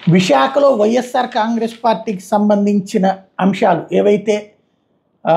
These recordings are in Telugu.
విశాఖలో వైఎస్ఆర్ కాంగ్రెస్ పార్టీకి సంబంధించిన అంశాలు ఏవైతే ఆ,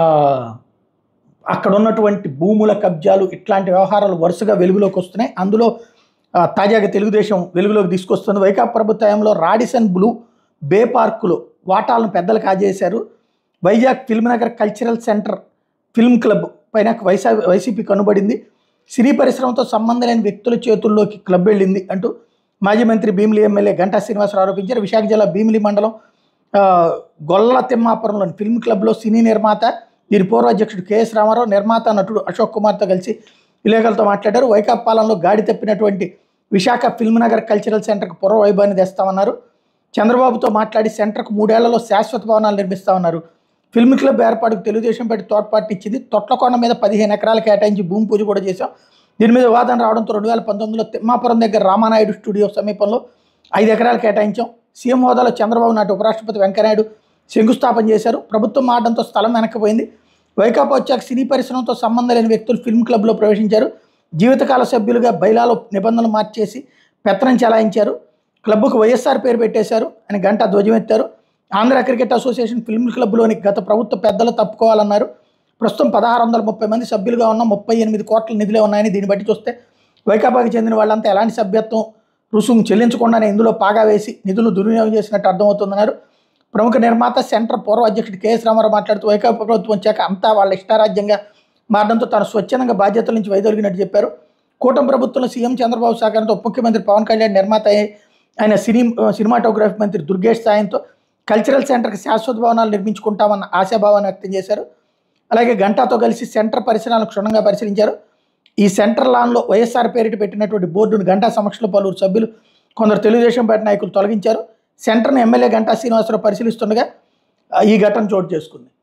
అక్కడ ఉన్నటువంటి భూముల కబ్జాలు ఇట్లాంటి వ్యవహారాలు వరుసగా వెలుగులోకి వస్తున్నాయి అందులో ఆ, తాజాగా తెలుగుదేశం వెలుగులోకి తీసుకొస్తుంది వైకాపా ప్రభుత్వంలో రాడిసన్ బ్లూ బే పార్కులో వాటాలను పెద్దలు కాజేశారు Vizag film Nagar cultural centre film club పైన వైసా వైసీపీ కనుబడింది సినీ పరిశ్రమతో సంబంధం లేని వ్యక్తుల చేతుల్లోకి క్లబ్ వెళ్ళింది అంటూ మాజీ మంత్రి భీమిలి ఎమ్మెల్యే గంటా శ్రీనివాసరావు ఆరోపించారు విశాఖ జిల్లా భీమిలి మండలం ఆ, గొల్ల తిమ్మాపురంలోని ఫిల్మ్ క్లబ్లో సినీ నిర్మాత దీని పూర్వ అధ్యక్షుడు కెఎస్ రామారావు నిర్మాత నటుడు అశోక్ కుమార్తో కలిసి విలేకరులతో మాట్లాడారు వైకాపా పాలనలో గాడి తప్పినటువంటి విశాఖ ఫిల్మ్ నగర్ కల్చరల్ సెంటర్కు పూర్వ వైభవాన్ని తెస్తామన్నారు చంద్రబాబుతో మాట్లాడి సెంటర్కు మూడేళ్లలో శాశ్వత భవనాలు నిర్మిస్తామన్నారు ఫిల్మ్ క్లబ్ ఏర్పాటుకు తెలుగుదేశం పార్టీ తోడ్పాటు ఇచ్చింది తొట్లకొండ మీద పదిహేను ఎకరాలు కేటాయించి భూమి పూజ కూడా చేశాం దీని మీద వాదన రావడంతో రెండు వేల పంతొమ్మిదిలో తిమ్మాపురం దగ్గర రామానాయుడు స్టూడియో సమీపంలో ఐదు ఎకరాలు కేటాయించాం సీఎం హోదాలో చంద్రబాబు నాయుడు ఉపరాష్ట్రపతి వెంకయ్యనాయుడు శంకుస్థాపన చేశారు ప్రభుత్వం మారడంతో స్థలం వెనక్కిపోయింది వైకాపా వచ్చాక సినీ పరిశ్రమతో సంబంధం లేని వ్యక్తులు ఫిల్మ్ క్లబ్లో ప్రవేశించారు జీవితకాల సభ్యులుగా బైలాలో నిబంధనలు మార్చేసి పెత్తనం చెలాయించారు క్లబ్కు వైఎస్ఆర్ పేరు పెట్టేశారు అని గంట ధ్వజమెత్తారు ఆంధ్ర క్రికెట్ అసోసియేషన్ ఫిల్మ్ క్లబ్లోని గత ప్రభుత్వ పెద్దలు తప్పుకోవాలన్నారు ప్రస్తుతం పదహారు వందల ముప్పై మంది సభ్యులుగా ఉన్న ముప్పై ఎనిమిది కోట్ల నిధులే ఉన్నాయని దీన్ని బట్టి చూస్తే వైకాపాకి చెందిన వాళ్ళంతా ఎలాంటి సభ్యత్వం రుసుము చెల్లించకుండానే ఇందులో పాగా వేసి నిధులు దుర్వినియోగం చేసినట్టు అర్థమవుతుందన్నారు ప్రముఖ నిర్మాత సెంటర్ పూర్వ అధ్యక్షుడు కెఎస్ రామారావు మాట్లాడుతూ వైకాపా ప్రభుత్వం వచ్చాక అంతా వాళ్ళ ఇష్టారాజ్యంగా మారడంతో తాను స్వచ్ఛందంగా బాధ్యతల నుంచి వైదొలిగినట్టు చెప్పారు కూటమి ప్రభుత్వంలో సీఎం చంద్రబాబు సహకారంతో ఉప ముఖ్యమంత్రి పవన్ కళ్యాణ్ నిర్మాత అయ్యి- ఆయన సినీ సినిమాటోగ్రఫీ మంత్రి దుర్గేష్ సాయంతో కల్చరల్ సెంటర్కి శాశ్వత భవనాలు నిర్మించుకుంటామన్న ఆశాభావాన్ని వ్యక్తం చేశారు అలాగే గంటాతో కలిసి సెంటర్ పరిసరాలను క్షుణ్ణంగా పరిశీలించారు ఈ సెంటర్ లాన్లో వైఎస్ఆర్ పేరిట పెట్టినటువంటి బోర్డును గంటా సమక్షంలో పలువురు సభ్యులు కొందరు తెలుగుదేశం పార్టీ నాయకులు తొలగించారు సెంటర్ను ఎమ్మెల్యే గంటా శ్రీనివాసరావు పరిశీలిస్తుండగా ఆ, ఈ ఘటన చోటు చేసుకుంది